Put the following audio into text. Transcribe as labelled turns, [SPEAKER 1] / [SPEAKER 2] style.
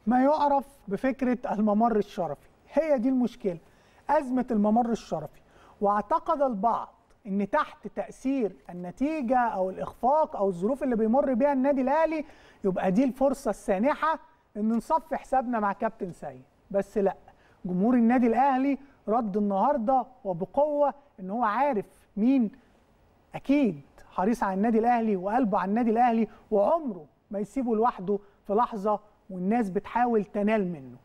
[SPEAKER 1] ما يعرف بفكره الممر الشرفي هي دي المشكله ازمه الممر الشرفي واعتقد البعض ان تحت تاثير النتيجه او الاخفاق او الظروف اللي بيمر بيها النادي الاهلي يبقى دي الفرصه السانحه ان نصفي حسابنا مع كابتن سيد بس لا جمهور النادي الاهلي رد النهارده وبقوه ان هو عارف مين اكيد حريص على النادي الاهلي وقلبه على النادي الاهلي وعمره ما يسيبه لوحده في لحظه والناس بتحاول تنال منه